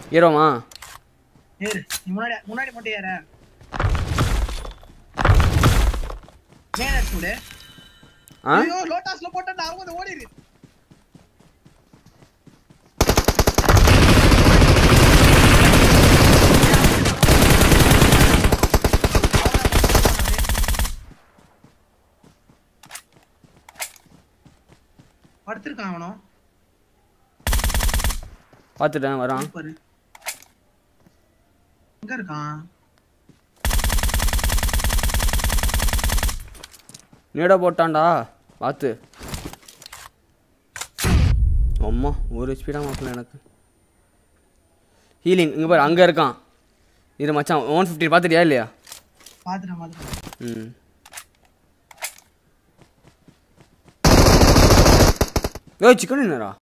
ஏறுவோமா ஏறு நீ முன்னாடி முன்னாடி மட்டும் ஏற மேல சூடு ஆ ஐயோ லோட்டாஸ்ல போட்டா நான் அறுபது ஓடிடு படுத்திருக்கான் அவனும் பார்த்துட்டேன் வரான் பாரு எங்க இருக்கான் நீடா போட்டான்டா பார்த்து அம்மா ஒரு ஸ்பீடாக மாப்பிள்ள எனக்கு ஹீலிங் இங்கே பாரு அங்கே இருக்கான் இது மச்சான் ஒன் ஃபிஃப்டி பார்த்துட்டியா இல்லையா பாத்துட்டேன் பாத்துட்டேன் ம் ஏய் சிக்கன் என்னடா